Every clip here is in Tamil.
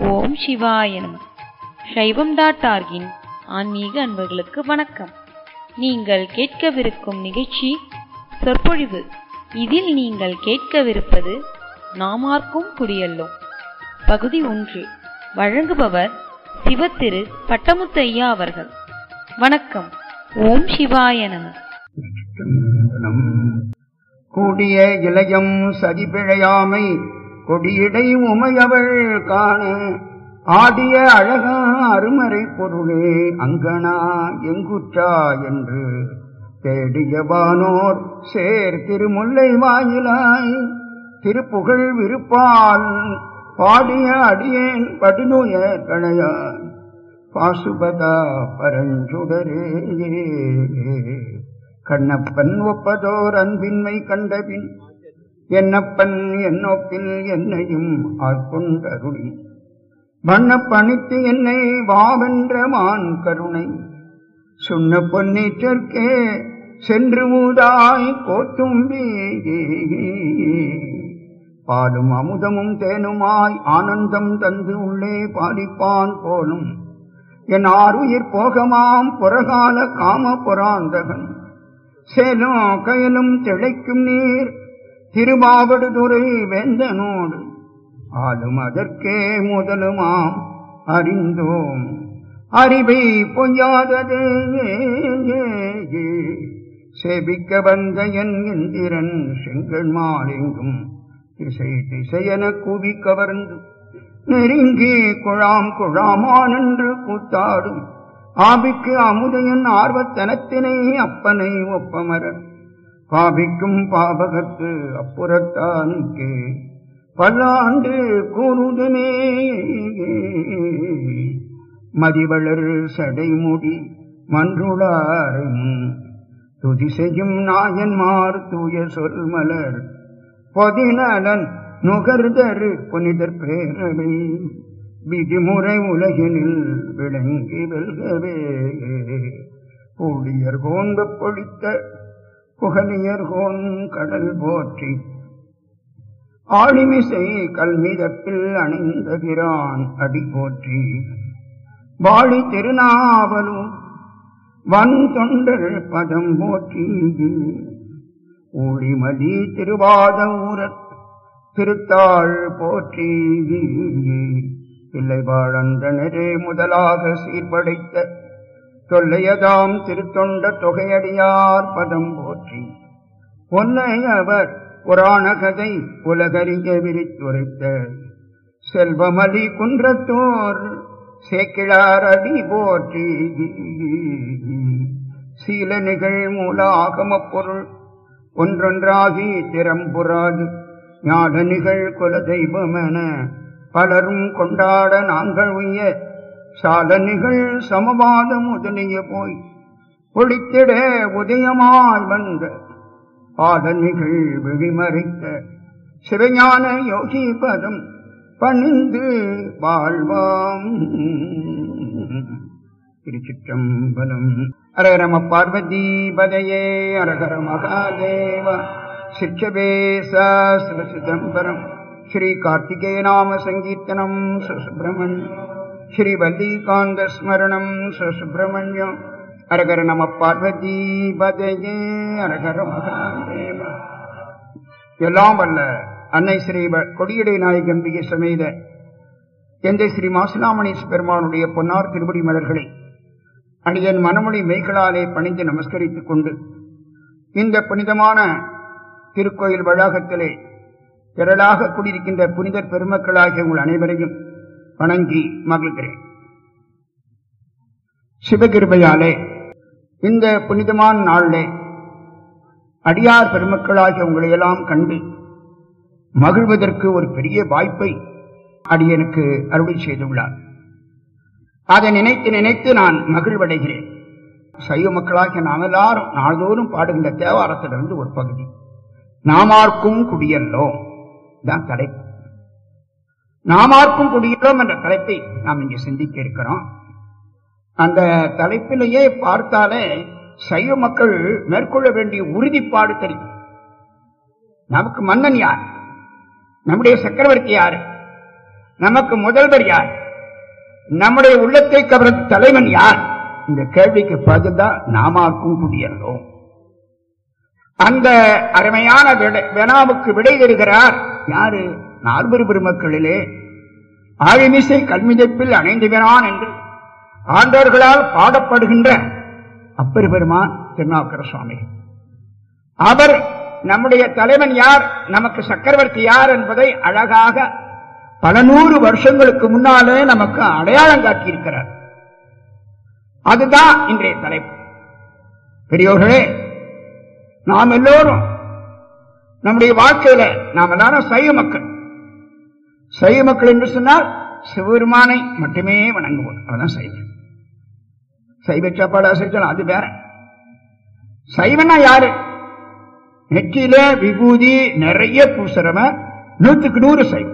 ஓம் சிவாய நம சைவம் டாட் ஆர்கின் ஆன்மீக அன்பர்களுக்கு வணக்கம் நீங்கள் கேட்கவிருக்கும் நிகழ்ச்சி சொற்பொழிவு இதில் நீங்கள் கேட்கவிருப்பது நாமார்க்கும் குடியல்லோம் பகுதி ஒன்று வழங்குபவர் சிவத்திரு பட்டமுத்து ஐயா அவர்கள் வணக்கம் ஓம் சிவாய நம நம் கூடிய இளையம் சதிபிழையாமை கொடியடை உமையவள் காண ஆடிய அழகா அருமறை பொருளே அங்கனா எங்குற்றா என்று தேடியவானோர் சேர் திருமுல்லை வாயிலாய் திருப்புகழ் விருப்பால் பாடிய அடியேன் படுநோய களையாய் பாசுபதா பரஞ்சுடரே கண்ணப்பன் ஒப்பதோர் அன்பின்மை கண்டபின் என்னப்பன் என்னோப்பில் என்னையும் ஆட்கொண்டருளி வண்ணப்பணித்து என்னை வாவென்ற மான் கருணை சுண்ண பொன்னீற்றற்கே சென்று ஊதாய் கோத்தும்பி பாலும் அமுதமும் தேனுமாய் ஆனந்தம் தந்து உள்ளே பாலிப்பான் போலும் என் ஆறுயிர் போகமாம் புறகால காம புராந்தகன் சேலும் கயலும் திளைக்கும் நீர் திருமாவடுதுறை வேந்தனோடு ஆளும் அதற்கே முதலுமாம் அறிந்தோம் அறிவை பொய்யாததே சேபிக்க வந்த என் இந்திரன் செங்கல் மாலெங்கும் திசை திசையென கூவி கவர்ந்து நெருங்கி குழாம் குழாமான் என்று கூத்தாடும் ஆபிக்கு அமுதையன் ஆர்வத்தனத்தினை அப்பனை ஒப்பமரன் பாபிக்கும் பாபகத்து அப்புறத்தானுக்கே பல்லாண்டு கூறுதனே மதிவளர் சடைமுடி மன்றுளாரும் துதி செய்யும் நாயன்மார் தூய சொல் மலர் பொதிநலன் நுகர்தரு புனிதர் பேரவை விதிமுறை உலகினில் விளங்கி வெல்கவே பூடியர் கோந்து பொழித்த புகழியர் கோன் கடல் போற்றி ஆழிமிசை கல்மிதப்பில் அணிந்த பிரான் அடி போற்றி வாழி திருநாவலும் வன் தொண்டர் பதம் போற்றி ஊழிமலி திருவாத ஊரத் திருத்தாள் போற்றி இல்லை வாழந்தனரே முதலாக சீர்படைத்த தொல்லையதாம் திருத்தொண்ட தொகையடியார் பதம் போற்றி பொன்னையவர் புராண கதை உலகறிய விரித்துரைத்த செல்வமலி குன்றத்தோர் சேக்கிழார் அடி போற்றி சீல நிகழ் மூல ஆகமப் பொருள் ஒன்றொன்றாகி திறம்புறாது ஞான நிகழ் குல தெய்வமென பலரும் கொண்டாட நாங்கள் உய்ய சால நிகழ் சமவாத முதலிய போய் ஒளித்திட உதயமாய் வந்த பாத நிகழ் விழிமறைத்த சிவஞான யோகி பதம் பணிந்து வாழ்வாம் திருச்சிற்றம்பலம் அரகரம பார்வதி பதையே அரகர மகாதேவ சிற்றபேசா சிவசிதம்பரம் ஸ்ரீ கார்த்திகே நாம சங்கீர்த்தனம் சுசுப்பிரமணியம் ஸ்ரீ வல்லிகாந்த ஸ்மரணம் சுசுப்பிரமணியம் அரகர நம பார்வதி பதையே அரகர மகாதேவ எல்லாம் வல்ல அன்னை ஸ்ரீ கொடியடை நாயகம்பிகை சமேத எந்தை ஸ்ரீ மாசிலாமணி பெருமானுடைய பொன்னார் திருப்படி மலர்களை அடியன் மனமொழி மெய்களாலே பணிந்து நமஸ்கரித்துக் கொண்டு இந்த புனிதமான திருக்கோயில் வளாகத்திலே திரளாக கூடியிருக்கின்ற புனிதர் பெருமக்களாகிய உங்கள் அனைவரையும் வணங்கி மகிழ்கிறேன் சிவகிருபையாலே இந்த புனிதமான நாளிலே அடியார் பெருமக்களாகிய உங்களையெல்லாம் கண்டு மகிழ்வதற்கு ஒரு பெரிய வாய்ப்பை அடியனுக்கு அருளி செய்துள்ளார் அதை நினைத்து நினைத்து நான் மகிழ்வடைகிறேன் சைவ மக்களாகிய நாம் எல்லாரும் நாள்தோறும் பாடுகின்ற தேவாரத்திலிருந்து ஒரு பகுதி நாமார்க்கும் குடியல்லோம் தான் தலைப்பு நாமார்க்கும் குடியல்லோம் என்ற தலைப்பை நாம் இங்கே சிந்திக்க இருக்கிறோம் அந்த தலைப்பிலேயே பார்த்தாலே சைவ மக்கள் மேற்கொள்ள வேண்டிய உறுதிப்பாடு தெரியும் நமக்கு மன்னன் யார் நம்முடைய சக்கரவர்த்தி யாரு நமக்கு முதல்வர் யார் நம்முடைய உள்ளத்தை கவர்ந்த தலைவன் யார் இந்த கேள்விக்கு பதில் தான் நாமாக்கும் குடியல்லோம் அந்த அருமையான விடை- வினாவுக்கு விடை தருகிறார் யாரு நால்வரு பெருமக்களிலே ஆழிமிசை கல்மிதப்பில் அணைந்துவினான் என்று ஆண்டவர்களால் பாடப்படுகின்ற அப்பர் பெருமான் திருநாவுக்கர சுவாமி அவர் நம்முடைய தலைவன் யார் நமக்கு சக்கரவர்த்தி யார் என்பதை அழகாக பல நூறு வருஷங்களுக்கு முன்னாலே நமக்கு அடையாளம் காட்டியிருக்கிறார் அதுதான் இன்றைய தலைப்பு பெரியோர்களே நாம் எல்லோரும் நம்முடைய வாழ்க்கையில நாம் எல்லாரும் சைவ மக்கள் சைவ மக்கள் என்று சொன்னால் சிவபெருமானை மட்டுமே வணங்குவோம் அவதான் சைவம் சைவ சாப்பாடு அசைச்சலாம் அது வேற சைவனா யாரு நெற்றியில விபூதி நிறைய பூசுறவன் நூத்துக்கு நூறு சைவம்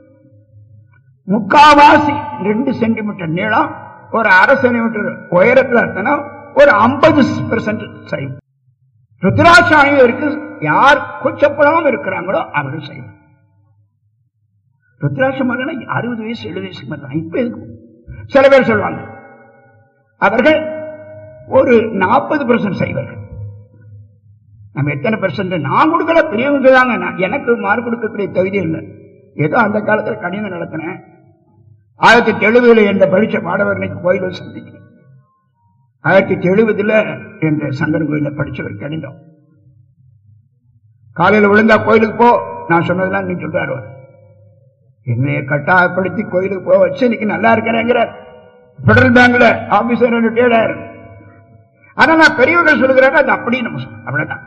முக்காவாசி ரெண்டு சென்டிமீட்டர் நீளம் ஒரு அரை சென்டிமீட்டர் உயரத்துல இருந்தனா ஒரு ஐம்பது பெர்சன்ட் சைவம் ருத்ராட்சாயம் இருக்கு யார் கூச்சப்படாம இருக்கிறாங்களோ அவர்கள் செய்யும் ருத்ராட்சம் அறுபது வயசு எழுபது வயசுக்கு மேல தான். இப்ப எதுக்கு சில பேர் சொல்லுவாங்க அவர்கள் ஒரு நாற்பது பெர்சன்ட் செய்வார்கள் நம்ம எத்தனை பெர்சன்ட் நான் கொடுக்கல பெரியவங்க தாங்க நான் எனக்கு மார்க் கொடுக்கக்கூடிய தகுதி இல்லை ஏதோ அந்த காலத்துல கணிதம் நடத்தினேன் ஆயிரத்தி எழுபதுல என்ற படிச்ச மாணவர் இன்னைக்கு கோயிலில் சந்திக்கிறேன் ஆயிரத்தி எழுபதுல என்ற சங்கர் கோயில படிச்சவர் கணிதம் காலையில விழுந்தா கோயிலுக்கு போ நான் சொன்னதெல்லாம் நீ சொல்றாரு அவர். என்னைய கட்டாயப்படுத்தி கோயிலுக்கு போக வச்சு இன்னைக்கு நல்லா இருக்கிறேங்கிற பெடரல் பேங்க்ல ஆபீசர் ரிட்டையர்டாரு ஆனா நான் பெரியவர்கள் சொல்லுகிறாரு அது அப்படியே நம்ம சொல்லணும் அவ்வளவுதான்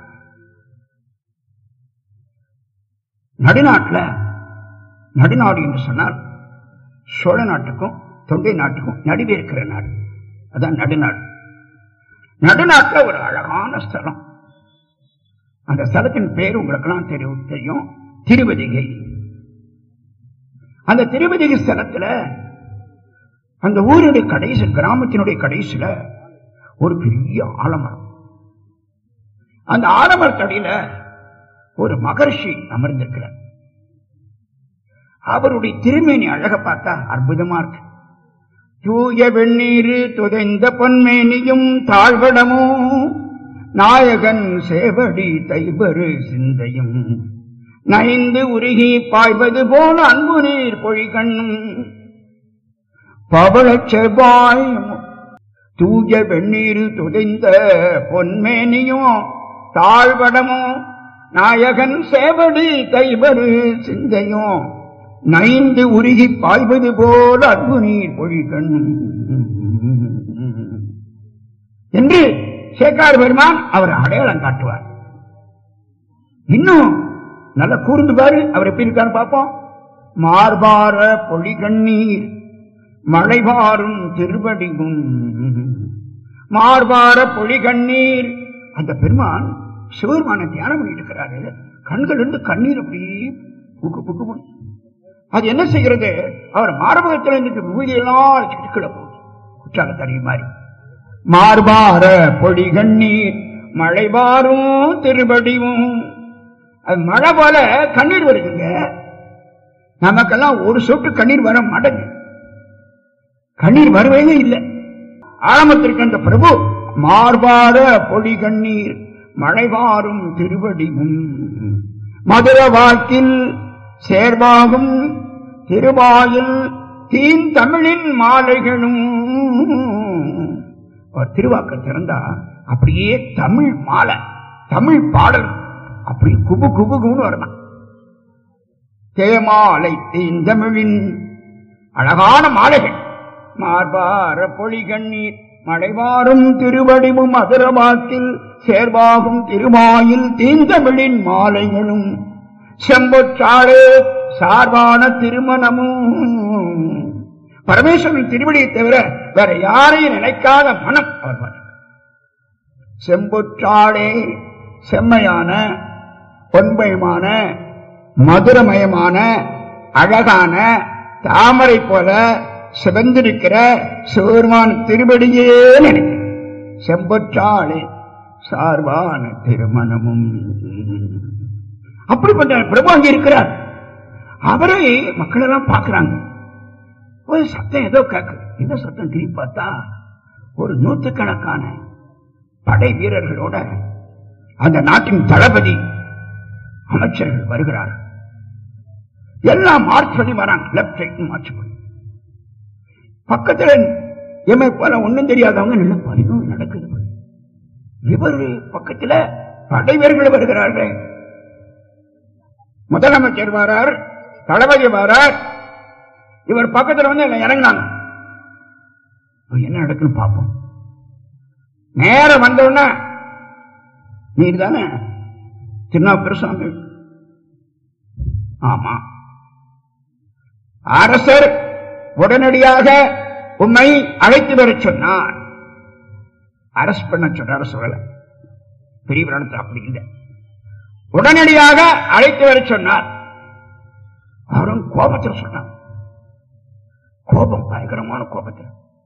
நடுநாட்டுல நடுநாடு என்று சொன்னால் சோழ நாட்டுக்கும் தொண்டை நாட்டுக்கும் நடுவே இருக்கிற நாடு அதான் நடுநாடு நடுநாட்டுல ஒரு அழகான ஸ்தலம் அந்த ஸ்தலத்தின் பேர் உங்களுக்கெல்லாம் தெரியும் தெரியும் திருவதிகை அந்த திருவதிகை ஸ்தலத்துல அந்த ஊருடைய கடைசி கிராமத்தினுடைய கடைசியில ஒரு பெரிய ஆலமரம் அந்த ஆலமரத்தடியில ஒரு மகர்ஷி அமர்ந்திருக்கிறார் அவருடைய திருமேனி அழக பார்த்தா அற்புதமா இருக்கு தூய வெந்நீர் துதைந்த பொன்மேனியும் தாழ்வடமும் நாயகன் சேவடி தைபரு சிந்தையும் நைந்து உருகி பாய்வது போல அன்பு நீர் பொழிகண்ணும் பவளச் செவ்வாய் தூய வெந்நீர் துதைந்த பொன்மேனியும் தாழ்வடமும் நாயகன் சேவடி தைபரு சிந்தையும் நைந்து உருகி பாய்வது போல அன்பு நீர் பொழிகண் என்று சேக்கார் பெருமான் அவர் அடையாளம் காட்டுவார் இன்னும் நல்ல கூர்ந்து பாரு அவர் எப்படி இருக்கான்னு பார்ப்போம் மார்பார பொழிகண்ணீர் மழைபாரும் திருவடிவும் மார்பார பொழிகண்ணீர் அந்த பெருமான் சிவபெருமான தியானம் பண்ணிட்டு இருக்கிறாரு கண்கள் இருந்து கண்ணீர் அப்படியே புக்கு புக்கு புக்கு. அது என்ன செய்கிறது அவர் மார்பகத்தில் இருந்து விபூதியெல்லாம் சிட்டுக்கள போகுது குற்றால தறி மாதிரி மார்பார பொழிகண்ணீர் மழைபாரும் திருவடிவும் அது மழை போல கண்ணீர் வருதுங்க நமக்கெல்லாம் ஒரு சொட்டு கண்ணீர் வர மாட்டேங்குது கண்ணீர் வருவதே இல்லை ஆரம்பத்திற்கு அந்த பிரபு மார்பார பொடி கண்ணீர் மழைவாரும் திருவடிவும் மதுர வாக்கில் சேர்வாகும் திருவாயில் தீன் தமிழின் மாலைகளும் ஒரு திருவாக்கம் திறந்தா அப்படியே தமிழ் மாலை தமிழ் பாடல் அப்படி குபு குபு குபுன்னு வரலாம் தேமாலை தீந்தமிழின் அழகான மாலைகள் மார்பார பொழிகண்ணீர் மழைவாரும் திருவடிவும் மதுரவாக்கில் சேர்வாகும் திருமாயில் தீந்தமிழின் மாலைகளும் செம்பொற்றாளே சார்பான திருமணமும் பரமேஸ்வரன் திருவடியை தவிர வேற யாரையும் நினைக்காத மனம் அவர் பாட்டு. செம்பொற்றாளே செம்மையான பொன்மயமான மதுரமயமான அழகான தாமரை போல சிவந்திருக்கிற சிவருமான திருவடியே நினைக்கிறேன் செம்பொற்றாளே சார்பான திருமணமும் அப்படிப்பட்ட பிரபு அங்கே இருக்கிறார் அவரை மக்கள் எல்லாம் பார்க்கிறாங்க ஒரு சத்தம் ஏதோ கேக்குது இந்த சத்தம் திரும்பி பார்த்தா ஒரு நூற்றுக்கணக்கான படை வீரர்களோட அந்த நாட்டின் தளபதி அமைச்சர்கள் வருகிறார்கள் எல்லாம் மார்ச் பண்ணி வராங்க லெப்ட் ரைட் மார்ச் பண்ணி பக்கத்துல எம்மை போல ஒண்ணும் தெரியாதவங்க நல்ல பதிவும் நடக்குது இவர் பக்கத்துல படை வீரர்கள் வருகிறார்கள் முதலமைச்சர் வரார் தளபதி வரார் இவர் பக்கத்துல வந்து எல்லாம் இறங்கினாங்க இப்ப என்ன நடக்குன்னு பார்ப்போம் நேரம் வந்தோடனே நீர் தானே திருநாவுக்கரசாமி ஆமா அரசர் உடனடியாக உம்மை அழைத்து வரச் சொன்னார் அரசு பண்ண சொன்னார் சொல்லல பெரிய பிராணத்தில் அப்படி இல்லை உடனடியாக அழைத்து வரச் சொன்னார் அவரும் கோபத்தில் சொன்னார் கோபம் பயங்கரமான கோபத்தில்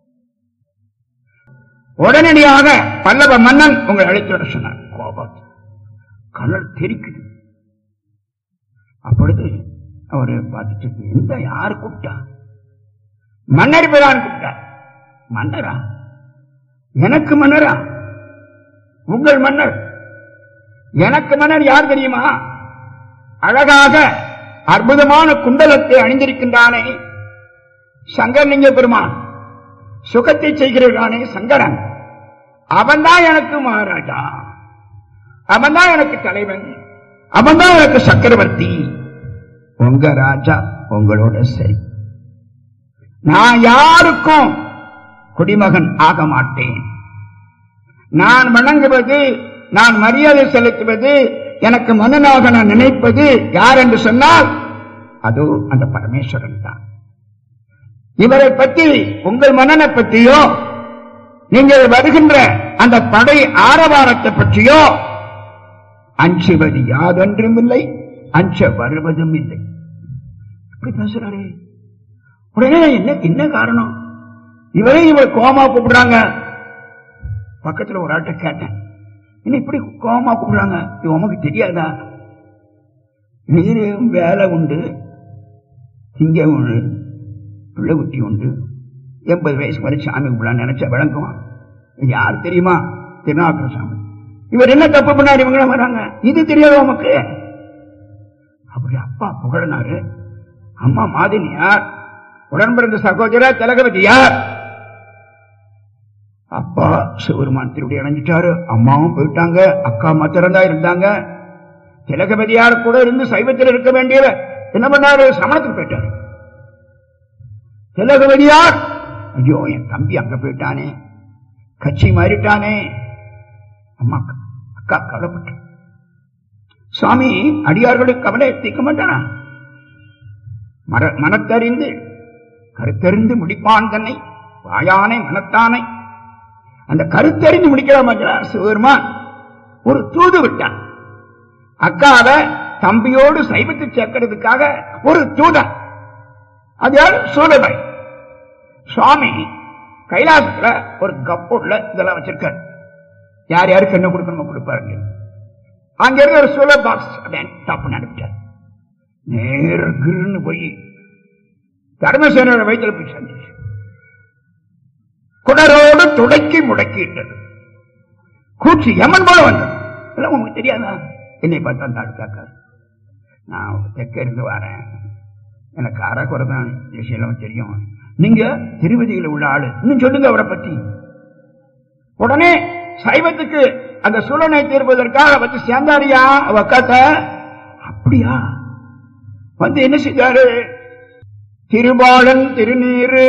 உடனடியாக பல்லவ மன்னன் உங்களை அழைத்து வர சொன்னார் கோபம் கண்ணல் தெரிக்குது அப்பொழுது அவரு பார்த்துட்டு எந்த யார் கூப்பிட்டா மன்னர் பிரான் கூப்பிட்டார் மன்னரா எனக்கு மன்னரா உங்கள் மன்னர் எனக்கு மன்னர் யார் தெரியுமா அழகாக அற்புதமான குண்டலத்தை அணிந்திருக்கின்றானே சங்கரலிங்க பெருமான் சுகத்தை செய்கிறவர்களானே சங்கரன் அவன்தான் எனக்கு மகாராஜா அவன்தான் எனக்கு தலைவன் அவன்தான் எனக்கு சக்கரவர்த்தி உங்க ராஜா உங்களோட சரி நான் யாருக்கும் குடிமகன் ஆக மாட்டேன் நான் வணங்குவது நான் மரியாதை செலுத்துவது எனக்கு மன்னனாக நான் நினைப்பது யார் என்று சொன்னால் அது அந்த பரமேஸ்வரன் தான் இவரை பற்றி உங்கள் மன்னனை பற்றியோ நீங்கள் வருகின்ற அந்த படை ஆரவாரத்தை பற்றியோ அஞ்சுவது யாதொன்றும் இல்லை அஞ்ச வருவதும் இல்லை இப்படி பேசுறாரு உடனே என்ன என்ன காரணம் இவரே இவர் கோமா கூப்பிடுறாங்க பக்கத்துல ஒரு ஆட்ட கேட்டேன் என்ன இப்படி கோமா கூப்பிடுறாங்க இது உமக்கு தெரியாதா நீரு வேலை உண்டு திங்க உண்டு பிள்ளை குட்டி உண்டு எண்பது வயசு வரை சாமி கும்பிடலாம் நினைச்சா விளங்குவான் இது யார் தெரியுமா திருநாவுக்கர சாமி இவர் என்ன தப்பு பண்ணாரு இவங்களும் வராங்க இது தெரியாத உமக்கு அப்படி அப்பா புகழனாரு அம்மா மாதினியார் உடன் பிறந்த சகோதர திலகவதி யார் அப்பா சிவருமான் திருடி அடைஞ்சிட்டாரு அம்மாவும் போயிட்டாங்க அக்கா மாத்திரம் தான் இருந்தாங்க திலகவதியார் கூட இருந்து சைவத்தில் இருக்க வேண்டியவர் என்ன பண்ணாரு சமணத்துக்கு போயிட்டாரு திலகவதியார் ஐயோ என் தம்பி அங்க போயிட்டானே கட்சி மாறிட்டானே அம்மா அக்கா கவலைப்பட்ட சுவாமி அடியார்களுக்கு கவலை தீர்க்க மாட்டானா மர மனத்தறிந்து கருத்தறிந்து முடிப்பான் தன்னை வாயானை மனத்தானை அந்த கருத்தறிந்து முடிக்கிறார் சிவபெருமான் ஒரு தூது விட்டான் அக்காவை தம்பியோடு சைவத்தை சேர்க்கிறதுக்காக ஒரு தூதன் அது யார் சூழபாய் சுவாமி கைலாசத்துல ஒரு கப்புள்ள இதெல்லாம் வச்சிருக்காரு யார் யாருக்கு என்ன கொடுக்கணுமோ கொடுப்பாருங்க அங்க இருந்து ஒரு சூழல் பாக்ஸ் தப்பு அனுப்பிட்டார் நேர்கிருன்னு போய் தர்மசேனோட வயிற்றுல போய் சந்திச்சு குடரோடு துடக்கி முடக்கிட்டது கூச்சி யமன் போல வந்தது இதெல்லாம் உங்களுக்கு தெரியாதா என்னை பார்த்தா அந்த அடுத்தாக்காரு நான் தெற்க இருந்து வரேன் எனக்கு அறக்குறை தான் விஷயம் தெரியும் நீங்க திருவதியில உள்ள ஆளு இன்னும் சொல்லுங்க அவரை பத்தி உடனே சைவத்துக்கு அந்த சூழனை தீர்ப்பதற்காக வந்து சேர்ந்தாரியா அவ அக்காத்த அப்படியா வந்து என்ன செஞ்சாரு திருபாலன் திருநீரு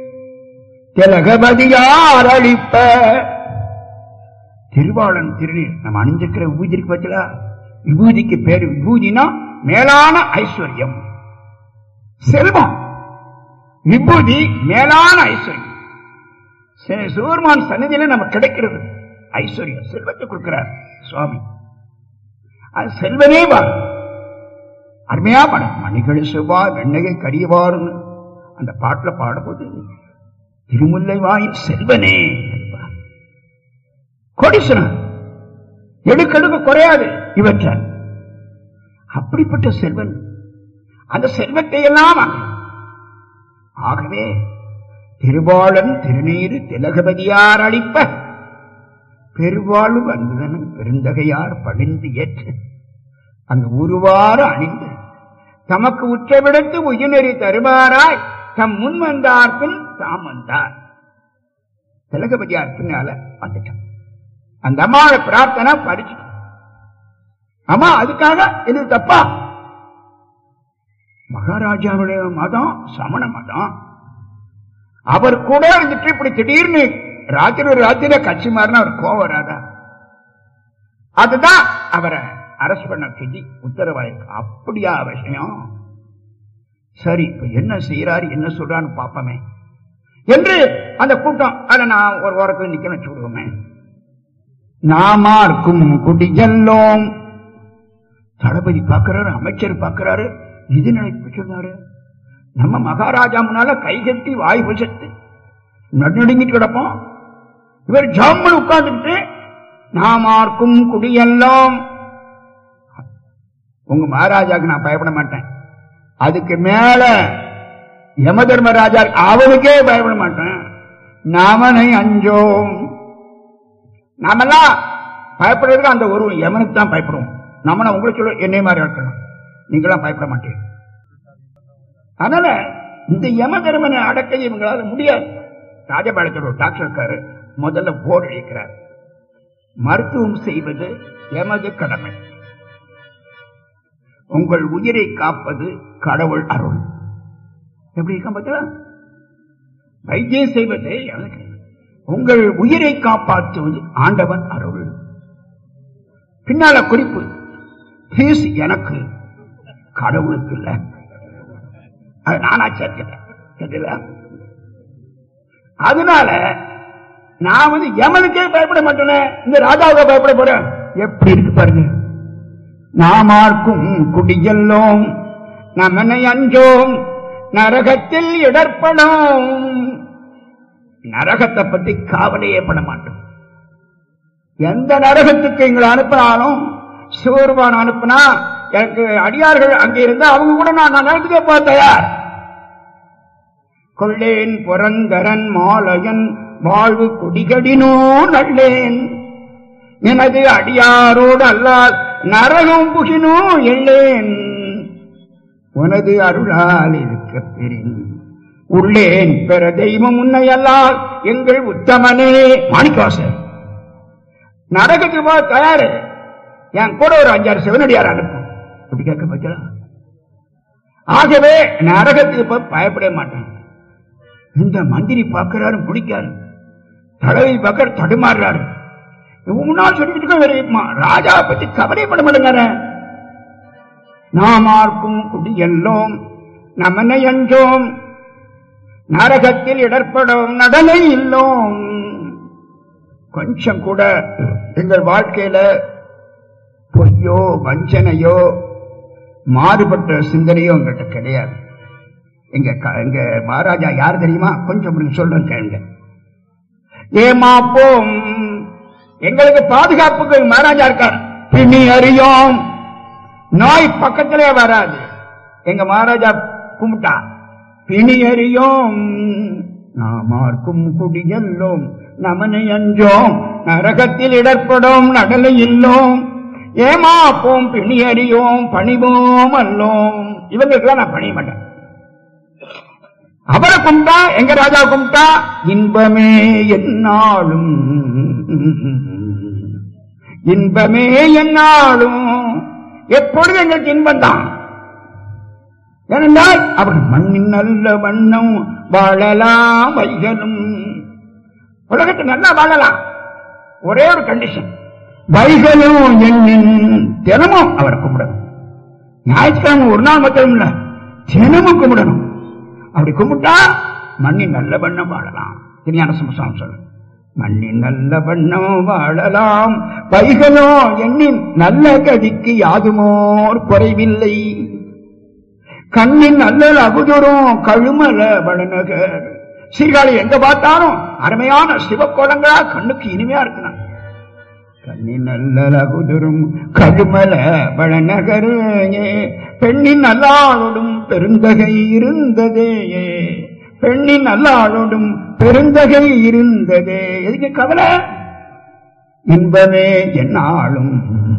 திலகபதியார் அளிப்ப திருவாளன் திருநீர் நம்ம அணிஞ்சிருக்கிற விபூதி இருக்கு பார்த்தீங்களா விபூதிக்கு பேரு விபூதினா மேலான ஐஸ்வர்யம் செல்வம் விபூதி மேலான ஐஸ்வர்யம் சே- சூர்மான் சன்னதியில நம்ம கிடைக்கிறது ஐஸ்வர்யம் செல்வத்தை கொடுக்கிறார் சுவாமி அது செல்வனே வா அருமையா பாடம் மணிகள் செவ்வாய் வெண்ணகை கரியவாருன்னு அந்த பாட்டுல பாடும்போது திருமுல்லை வாயில் செல்வனே என்பார். கோடீஸ்வரன் எடுக்கெடுக்க குறையாது இவற்றால் அப்படிப்பட்ட செல்வன் அந்த செல்வத்தை எல்லாம் வாங்க. ஆகவே திருவாளன் திருநீரு திலகபதியார் அளிப்ப பெருவாழ்வு அன்புதன் பெருந்தகையார் பணிந்து ஏற்று அங்கு உருவாறு அணிந்து தமக்கு உற்றவிடத்து உயிர்நெறி தருவாராய் தம் முன் வந்தார் பின் தாம் வந்தார் திலகபதியார் பின்னால வந்துட்டான் அந்த அம்மாவோட பிரார்த்தனை படிச்சு அம்மா அதுக்காக இது தப்பா மகாராஜாவுடைய மதம் சமண மதம் அவர் கூட இருந்துட்டு இப்படி திடீர்னு ராத்திரி ஒரு ராத்திரில கட்சி மாறினா அவர் கோவம் வராதா அதுதான் அவரை அரசு பண்ண விதி உத்தரவாயிருக்கு அப்படியா விஷயம் சரி இப்ப என்ன செய்யறாரு என்ன சொல்றான்னு பாப்பமே என்று அந்த கூட்டம் அதை நான் ஒரு ஓரத்தில் நிக்க வச்சு விடுவோமே நாமார்க்கும் குடியல்லோம் தளபதி பார்க்கிறாரு அமைச்சர் பார்க்கிறாரு இது நினைப்பு சொன்னாரு நம்ம மகாராஜா முன்னால கை கட்டி வாய் பிசத்து நடுநடுங்கிட்டு கிடப்போம் இவர் ஜாமல் உட்கார்ந்துட்டு நாமார்க்கும் குடியெல்லாம் உங்க மகாராஜாக்கு நான் பயப்பட மாட்டேன் அதுக்கு மேல யம தர்மராஜா அவனுக்கே பயப்பட மாட்டேன் நாமனை அஞ்சோம் நாமெல்லாம் பயப்படுறதுக்கு அந்த ஒரு யமனுக்கு தான் பயப்படுவோம் நம்மள உங்களை சொல்ல என்னை மாதிரி இருக்கணும் நீங்களாம் பயப்பட மாட்டீங்க அதனால இந்த யம தர்மனை அடக்க இவங்களால முடியாது ராஜபாளையத்தில் ஒரு டாக்டர் இருக்காரு முதல்ல போர்டு அழிக்கிறார் மருத்துவம் செய்வது எமது கடமை உங்கள் உயிரை காப்பது கடவுள் அருள் எப்படி இருக்க பார்த்தா வைத்தியம் செய்வது எனக்கு உங்கள் உயிரை காப்பாற்றுவது ஆண்டவன் அருள் பின்னால குறிப்பு ஃபீஸ் எனக்கு கடவுளுக்கு இல்ல அது நானா சேர்க்கிறேன் சரிங்களா? அதனால நான் வந்து யமனுக்கே பயப்பட மாட்டேனே இந்த ராஜாவுக்கு பயப்பட போறேன் எப்படி இருக்கு பாருங்க நாமார்க்கும் குடியல்லோம் நமனை அஞ்சோம் நரகத்தில் இடர்படும் நரகத்தை பத்தி காவலையே பட மாட்டோம் எந்த நரகத்துக்கு எங்களை அனுப்பினாலும் சிவருமான் அனுப்புனா எனக்கு அடியார்கள் அங்கே இருந்தா அவங்க கூட நான் நரகத்துக்கே போக தயார் கொள்ளேன் புரந்தரன் மாலையன் வாழ்வு குடிகடினோ நல்லேன் எனது அடியாரோடு அல்லால் நரகம் புகினோ எள்ளேன் உனது அருளால் இருக்க பெறின் உள்ளேன் பெற தெய்வம் உன்னை அல்லால் எங்கள் உத்தமனே மாணிக்கவாசர் நரகத்துக்கு போக தயாரு என் கூட ஒரு அஞ்சாறு சிவனடியார் அனுப்பும் அப்படி கேட்க பச்சா ஆகவே நரகத்துக்கு போய் பயப்பட மாட்டேன் இந்த மந்திரி பார்க்கிறாரு பிடிக்காரு தலைவி பார்க்கற தடுமாறுறாரு இவன் முன்னால் சொல்லிட்டு இருக்க வேற ம- ராஜாவை பத்தி கவலைப்பட மாட்டேங்கார நாமார்க்கும் குடியெல்லோம் நமனை அஞ்சோம் நரகத்தில் இடர்படும் நடனை இல்லோம் கொஞ்சம் கூட எங்கள் வாழ்க்கையில பொய்யோ வஞ்சனையோ மாறுபட்ட சிந்தனையோ எங்கள்கிட்ட கிடையாது எங்க க- எங்க மகாராஜா யார் தெரியுமா கொஞ்சம் நீங்க சொல்றேன் கேளுங்க ஏமாப்போம் எங்களுக்கு பாதுகாப்புக்கு எங்க மகாராஜா இருக்கார் பின்னி அறியோம் நோய் பக்கத்திலே வராது எங்க மகாராஜா கும்பிட்டா பிணி அறியோம் நாமார்க்கும் குடியல்லோம் நமனை அஞ்சோம் நரகத்தில் இடர்படும் நடலை இல்லோம் ஏமாப்போம் பிணி அறியோம் பணிவோம் அல்லோம் இவங்களுக்கெல்லாம் நான் பணிய மாட்டேன் அவரை கும்பிட்டா எங்க ராஜா கும்பிட்டா இன்பமே என்னாலும் இன்பமே என்னாலும் எப்பொழுது எங்களுக்கு இன்பம் தான் ஏனென்றால் அவர் மண்ணின் நல்ல வண்ணம் வாழலாம் வைகலும் உலகத்தை நல்லா வாழலாம் ஒரே ஒரு கண்டிஷன் வைகலும் எண்ணின் தினமும் அவரை கும்பிடணும் ஞாயிற்றுக்கிழமை ஒரு நாள் மட்டும் இல்ல தினமும் கும்பிடணும் அப்படி கும்பிட்டா மண்ணின் நல்ல வண்ணம் வாழலாம் திருஞான சமஸ்தானம் சொல்லு மண்ணின் நல்ல வண்ணம் வாழலாம் வைகலோ எண்ணின் நல்ல கதிக்கு யாதுமோர் குறைவில்லை கண்ணின் நல்ல அகுதுரும் கழுமல வளநகர் சீர்காழி எங்க பார்த்தாலும் அருமையான சிவக்கோலங்களா கண்ணுக்கு இனிமையா இருக்கணும் கண்ணின் நல்ல அகுதுரும் கழுமல வளநகரே பெண்ணின் நல்லாளோடும் பெருந்தகை இருந்ததே பெண்ணின் அல்லாளோடும் பெருந்தகை இருந்ததே எதுக்கு கவலை இன்பமே என்னாலும்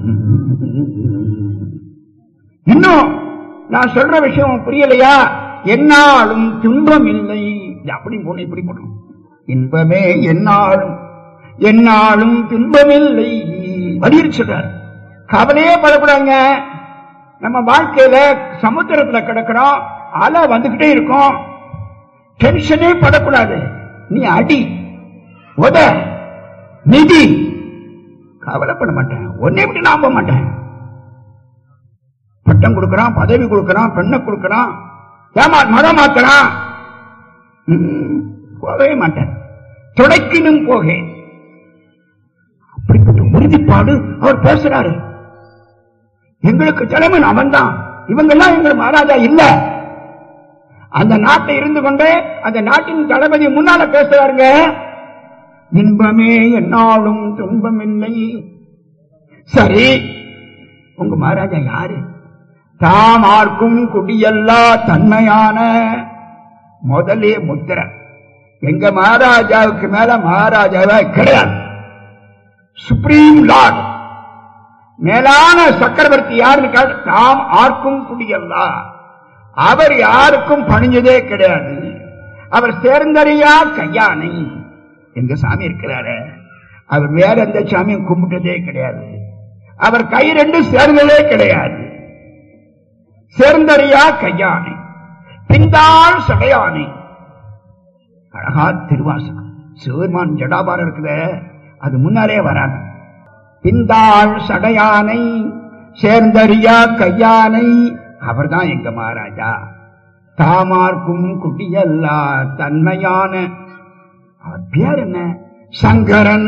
இன்னும் நான் சொல்ற விஷயம் புரியலையா என்னாலும் துன்பம் இல்லை இது அப்படி போன இப்படி போடணும் இன்பமே என்னாலும் என்னாலும் துன்பமில்லை வலியுறுத்தி சொல்றார் கவலையே படக்கூடாங்க நம்ம வாழ்க்கையில சமுத்திரத்துல கிடக்கிறோம் அலை வந்துகிட்டே இருக்கும் டென்ஷனே படக்கூடாது நீ அடி உத நிதி கவலைப்பட மாட்டேன் ஒன்னே விட்டு நம்ப மாட்டேன் பட்டம் கொடுக்கறான் பதவி கொடுக்கறான் பெண்ணை கொடுக்கறான் ஏமா மதம் மாத்துறான் ம், போகவே மாட்டேன் துடைக்கினும் போகேன் அப்படிப்பட்ட உறுதிப்பாடு அவர் பேசுறாரு எங்களுக்கு தலைவன் அவன்தான் இவங்கெல்லாம் எங்கள் மகாராஜா இல்ல அந்த நாட்டை இருந்து கொண்டே அந்த நாட்டின் தளபதி முன்னால பேசுறாருங்க இன்பமே என்னாலும் துன்பமில்லை சரி உங்க மகாராஜா யாரு தாமார்க்கும் குடியல்லா தன்மையான முதலே முத்திரை எங்க மகாராஜாவுக்கு மேல மகாராஜாவா கிடையாது சுப்ரீம் லார்ட் மேலான சக்கரவர்த்தி யாருன்னு கேட்ட தாம் ஆர்க்கும் குடியல்லா அவர் யாருக்கும் பணிஞ்சதே கிடையாது அவர் சேர்ந்தறியா கையானை எங்க சாமி இருக்கிறாரு அவர் வேற எந்த சாமியும் கும்பிட்டதே கிடையாது அவர் கை ரெண்டு சேர்ந்ததே கிடையாது சேர்ந்தறியா கையானை பிந்தாள் சடையானை அழகா திருவாசகம் சிவருமான் ஜடாபாரம் இருக்குதே அது முன்னாலே வராங்க பிந்தாள் சடையானை சேர்ந்தறியா கையானை அவர்தான் எங்க மகாராஜா தாமார்க்கும் குடியல்லா தன்மையான அவர் பேர் என்ன சங்கரன்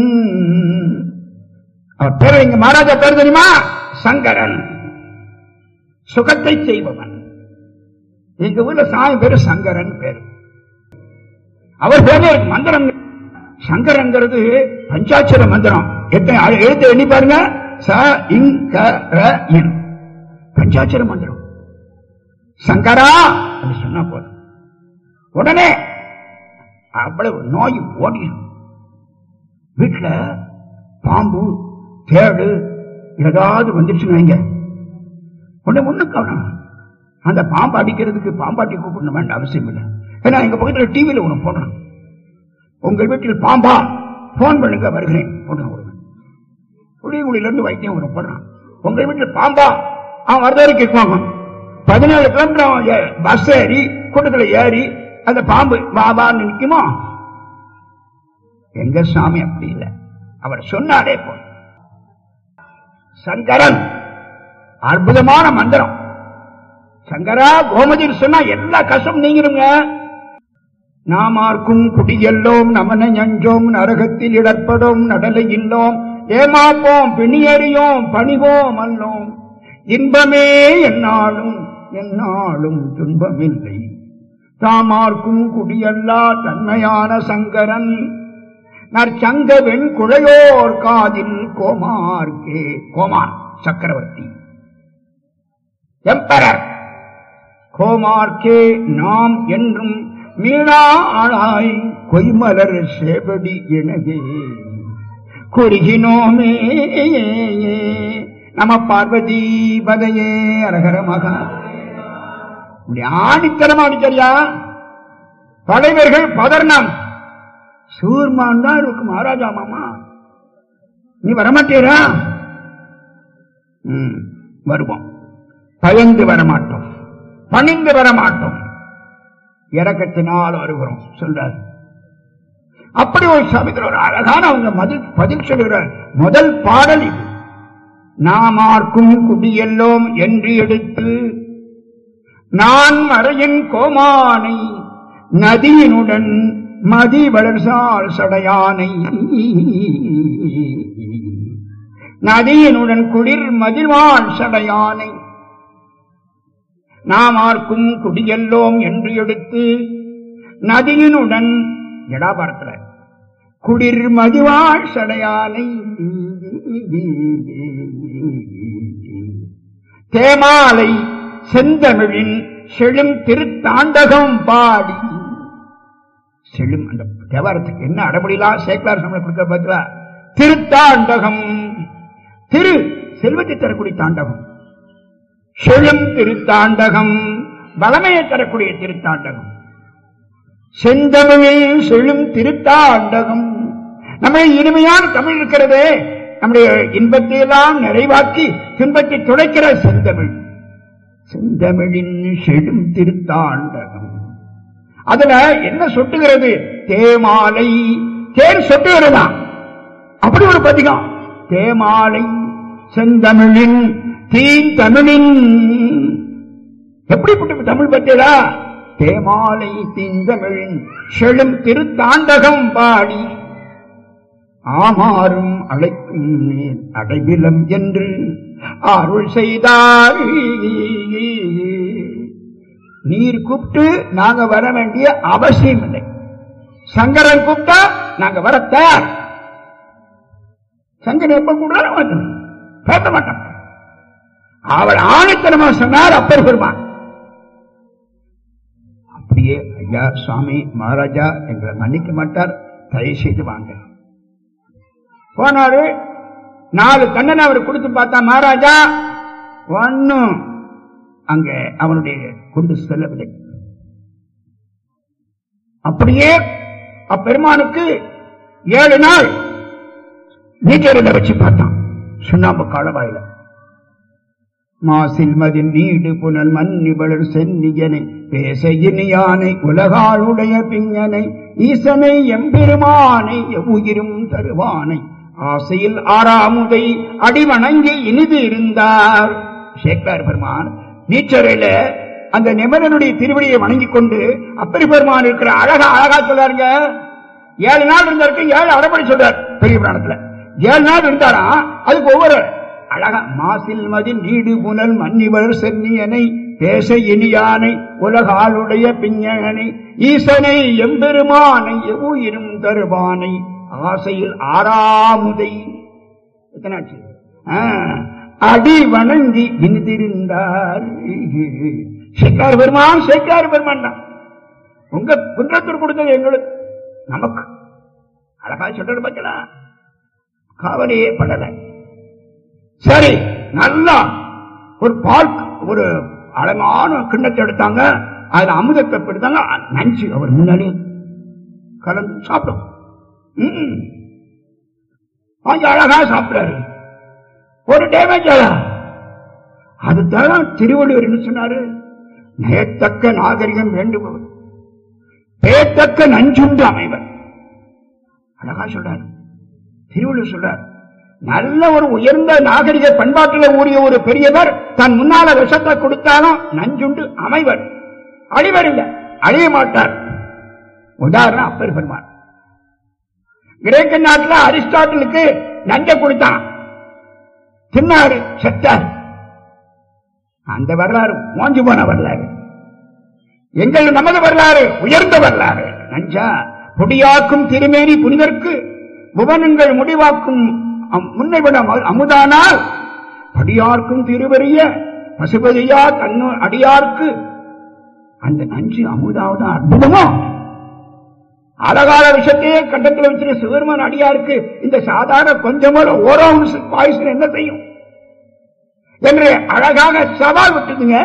அவர் பேர் எங்க மகாராஜா பேர் தெரியுமா சங்கரன் சுகத்தை செய்பவன் எங்க ஊர்ல சாமி பேரு சங்கரன் பேரு அவர் பேர்ல இருக்கு மந்திரம் சங்கரங்கிறது பஞ்சாட்சர மந்திரம் எத்தனை அழ- எழுத்து எண்ணி பாருங்க ச இங் க ர இன் பஞ்சாட்சர மந்திரம் சங்கரா அப்படி சொன்னா போதும் உடனே அவ்வளவு நோய் ஓடிடும் வீட்டுல பாம்பு தேடு ஏதாவது வந்துருச்சுன்னு வைங்க உடனே ஒண்ணு கவனம் அந்த பாம்பு அடிக்கிறதுக்கு பாம்பாட்டி கூப்பிடணும் வேண்டாம் அவசியம் இல்லை ஏன்னா எங்க பக்கத்துல டிவியில ஒண்ணு போடுறான் உங்கள் வீட்டில் பாம்பா போன் பண்ணுங்க வருகிறேன் போடுறான் ஒருவன் புளியங்குடியில இருந்து வைத்தியம் ஒண்ணு போடுறான் உங்கள் வீட்டில் பாம்பா அவன் வரதாரி கேட்பாங்க பதினேழு கிலோமீட்டர் அவன் ஏ- பஸ் ஏறி கூட்டத்துல ஏறி அந்த பாம்பு பாபான்னு நிக்குமோ எங்க சாமி அப்படி இல்லை அவர் சொன்னாலே போய் சங்கரன் அற்புதமான மந்திரம் சங்கரா கோமதியில் சொன்னா எல்லா கஷ்டம் நீங்கிருங்க நாமார்க்கும் குடியெல்லோம் நமன ஞஞ்சோம் நரகத்தில் இடர்படும் நடலை இல்லோம் ஏமாப்போம் பிணியறியோம் பணிவோம் அல்லோம் இன்பமே என்னாலும் என்னாலும் துன்பமில்லை தாமார்க்கும் குடியல்லா தன்மையான சங்கரன் நற்சங்க வெண் குழையோர் காதில் கோமார்க்கே கோமார் சக்கரவர்த்தி எம்பரர் கோமார்க்கே நாம் என்றும் மீளா ஆளாய் கொய்மலர் சேவடி எனகே குறுகினோமே நம பார்வதி பதையே அரகரமாக இப்படி ஆணித்தரமா அடிச்சரியா தலைவர்கள் பதர்ணம் சூர்மான் தான் இருக்கு மகாராஜா மாமா நீ வரமாட்டீரா ம், வருவோம் பயந்து வரமாட்டோம் பணிந்து வரமாட்டோம் இறக்கத்தினால் வருகிறோம் சொல்றார் அப்படி ஒரு சமயத்தில் ஒரு அழகான அவங்க பதில் பதில் சொல்கிறார் முதல் பாடல் இது நாமார்க்கும் குடியெல்லோம் என்று எடுத்து நான் மறையின் கோமானை நதியினுடன் மதி வளர்சால் சடையானை நதியினுடன் குளிர் மதிழ்வாள் சடையானை நாமார்க்கும் குடியெல்லோம் என்று எடுத்து நதியினுடன் ஜடாபாரத்துல குளிர் மதிவாள் சடையானை தேமாலை செந்தமிழின் செழும் திருத்தாண்டகம் பாடி செழும் அந்த தேவாரத்துக்கு என்ன அடமொழிலாம் சேக்கலார் சமயம் கொடுக்க பார்த்தா திருத்தாண்டகம் திரு செல்வத்தை தரக்கூடிய தாண்டகம் செழும் திருத்தாண்டகம் பலமையை தரக்கூடிய திருத்தாண்டகம் செந்தமிழில் செழும் திருத்தாண்டகம் நம்ம இனிமையான தமிழ் இருக்கிறதே நம்முடைய இன்பத்தை எல்லாம் நிறைவாக்கி துன்பத்தை துடைக்கிற செந்தமிழ் செந்தமிழின் செழும் திருத்தாண்டகம் அதுல என்ன சொட்டுகிறது தேமாலை தேன் சொட்டுகிறதா அப்படி ஒரு பதிகம் தேமாலை செந்தமிழின் தீன் தமிழின் எப்படிப்பட்ட தமிழ் பற்றியதா தேமாலை தீந்தமிழின் செழும் திருத்தாண்டகம் பாடி ஆமாறும் அழைக்கும் நீர் அடைவிலம் என்று அருள் செய்தார் நீர் கூப்பிட்டு நாங்க வர வேண்டிய அவசியம் இல்லை சங்கரன் கூப்பிட்டா நாங்க வர தயார் சங்கரன் எப்ப கூப்பிடாலும் வரணும் பேச மாட்டான் அவள் ஆணித்தனமா சொன்னார் அப்பர் பெருமான் அப்படியே ஐயா சுவாமி மகாராஜா எங்களை மன்னிக்க மாட்டார் தயவு செய்து வாங்க போனாரு நாலு கண்ணனை அவர் கொடுத்து பார்த்தா மகாராஜா ஒன்னும் அங்க அவனுடைய கொண்டு செல்லவில்லை அப்படியே அப்பெருமானுக்கு ஏழு நாள் நீச்சரில வச்சு பார்த்தான் சுண்ணாம்பு காலவாயில மாசில் மதில் நீடு புனல் மன்னிவளர் சென்னியனை பேச இனியானை உலகாளுடைய பிஞனை ஈசனை எம்பெருமானை உயிரும் தருவானை ஆசையில் ஆறாமுதை அடிவணங்கி இனிது இருந்தார் சேக்கார் பெருமான் நீச்சரையில அந்த நிமலனுடைய திருவடியை வணங்கிக் கொண்டு அப்பரி பெருமான் இருக்கிற அழகா அழகா சொல்றாருங்க ஏழு நாள் இருந்தாருக்கு ஏழு அடப்படி சொல்றார் பெரிய புராணத்துல ஏழு நாள் இருந்தாரா அதுக்கு ஒவ்வொரு அழகா மாசில் மதி நீடு புனல் மன்னிவர் சென்னியனை பேச இனியானை உலகாளுடைய பிஞனை ஈசனை எம்பெருமானை உயிரும் தருவானை ஆசையில் ஆறாமுதை எத்தனாச்சு ஆ, அடி வணங்கி இனிதிருந்தார் சேக்கார் பெருமான் சேக்கார் பெருமான் தான் உங்க குன்றத்தூர் கொடுத்தது எங்களுக்கு நமக்கு அழகா சொல்றது பச்சலாம் கவலையே படல சரி நல்லா ஒரு பால் ஒரு அழகான கிண்ணத்தை எடுத்தாங்க அதுல அமுதத்தை எடுத்தாங்க நஞ்சு அவர் முன்னாடி கலந்து சாப்பிடும் ம். கொஞ்சம் அழகா சாப்பிட்டாரு ஒரு டேமேஜ் அதுதான் திருவள்ளுவர் என்ன சொன்னாரு நயத்தக்க நாகரிகம் வேண்டுபவர் பேத்தக்க நஞ்சுண்டு அமைவர் அழகா சொல்றாரு திருவள்ளுவர் சொல்றார் நல்ல ஒரு உயர்ந்த நாகரிக பண்பாட்டில் ஊறிய ஒரு பெரியவர் தன் முன்னால விஷத்தை கொடுத்தாலும் நஞ்சுண்டு அமைவர் அழிவர் இல்லை அழிய மாட்டார் உதாரணம் அப்பர் பெருமான் கிரேக்க நாட்டில் அரிஸ்டாட்டிலுக்கு நஞ்சை கொடுத்தான் தின்னாரு செத்தார் அந்த வரலாறு மோஞ்சு போன வரலாறு எங்கள் நமது வரலாறு உயர்ந்த வரலாறு நஞ்சா பொடியாக்கும் திருமேனி புனிதற்கு புவனங்கள் முடிவாக்கும் அம்- முன்னைவிட அமு- அமுதானால் படியார்க்கும் திருவரிய பசுபதியா தன்னு அடியார்க்கு அந்த நஞ்சு அமுதாவது அற்புதமோ அழகால விஷயத்தையே கண்டத்தில் வச்சிருக்க சிவருமான் அடியாருக்கு இந்த சாதாரண கொஞ்சமோ ஓரோ பாயசம் என்ன செய்யும் என்று அழகாக சவால் விட்டுதுங்க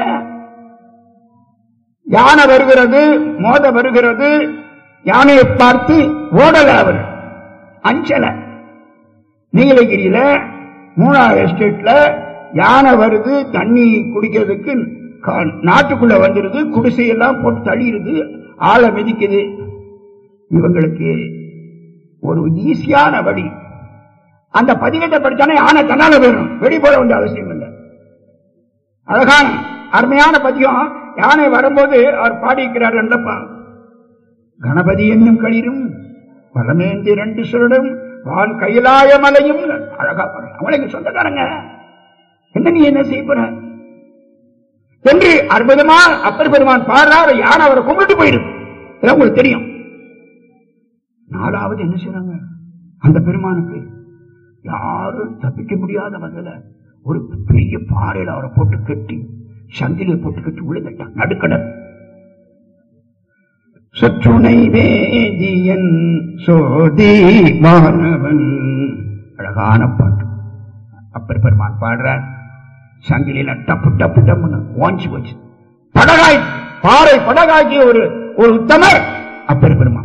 யானை வருகிறது மோத வருகிறது யானையை பார்த்து ஓடல அவர் அஞ்சல நீலகிரியில மூணாவது எஸ்டேட்ல யானை வருது தண்ணி குடிக்கிறதுக்கு கா- நாட்டுக்குள்ள வந்துருது குடிசையெல்லாம் போட்டு தள்ளிடுது ஆளை மிதிக்குது இவங்களுக்கு ஒரு ஈஸியான வழி அந்த பதினெட்டை படிச்சானே யானை தன்னால வேணும் வெடி போட வேண்டிய அவசியம் இல்லை அழகான அருமையான பதியம் யானை வரும்போது அவர் பாடியிருக்கிறார் என்றப்பா கணபதி என்னும் களிரும் பரமேந்தி ரெண்டு சுருடும் வான் கைலாய மலையும் அழகா பாடுறார். அவங்களுக்கு சொந்தக்காரங்க என்ன நீ என்ன செய்ய போற என்று அற்புதமா அப்பர் பெருமான் பாடுறாரு யானை அவரை கும்பிட்டு போயிடும் இதெல்லாம் உங்களுக்கு தெரியும் நாலாவது என்ன செய்றாங்க அந்த பெருமானுக்கு யாரும் தப்பிக்க முடியாத வகையில ஒரு பெரிய பாறையில அவரை போட்டு கட்டி சங்கிலியை போட்டு கட்டி விழுந்துட்டான் நடுக்கடல் சற்றுணை வேதியன் சோதி மாணவன் அழகான பாட்டு அப்பர் பெருமான் பாடுறார் சங்கிலியில டப்பு டப்பு டப்புன்னு வாஞ்சி போச்சு படகாய் பாறை படகாக்கிய ஒரு ஒரு உத்தமர் அப்பர் பெருமான்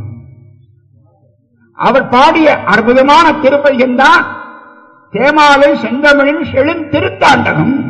அவர் பாடிய அற்புதமான திருப்பதிகம் தான் தேமாலை செந்தமிழின் செழும் திருத்தாண்டகம்